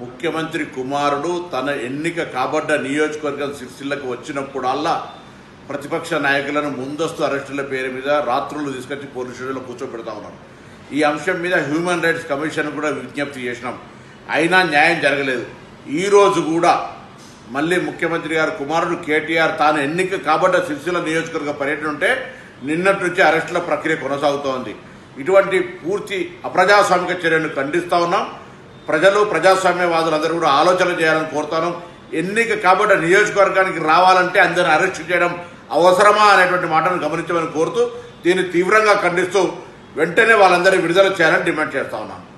ముఖ్యమంత్రి కుమారుడు తన ఎన్నిక కాబడ్డ నియోజకవర్గం సిరిసిల్లకు వచ్చినప్పుడల్లా ప్రతిపక్ష నాయకులను ముందస్తు అరెస్టుల పేరు మీద రాత్రులు తీసుకొచ్చి పోలీస్ స్టేషన్లో కూర్చోబెడతా ఉన్నాం ఈ అంశం మీద హ్యూమన్ రైట్స్ కమిషన్ కూడా విజ్ఞప్తి చేసినాం అయినా న్యాయం జరగలేదు ఈ రోజు కూడా మళ్ళీ ముఖ్యమంత్రి గారు కుమారుడు కేటీఆర్ తాను ఎన్నిక కాబడ్డ సిరిసిల్ల నియోజకవర్గ పర్యటన ఉంటే నిన్నటి నుంచి అరెస్టుల ప్రక్రియ కొనసాగుతోంది ఇటువంటి పూర్తి అప్రజాస్వామిక చర్యను ఖండిస్తా ఉన్నాం ప్రజలు ప్రజాస్వామ్యవాదులందరూ కూడా ఆలోచన చేయాలని కోరుతాను ఎన్నిక కాబట్టి నియోజకవర్గానికి రావాలంటే అందరిని అరెస్ట్ చేయడం అవసరమా అనేటువంటి మాటను గమనించమని కోరుతూ దీన్ని తీవ్రంగా ఖండిస్తూ వెంటనే వాళ్ళందరినీ విడుదల చేయాలని డిమాండ్ చేస్తా ఉన్నాను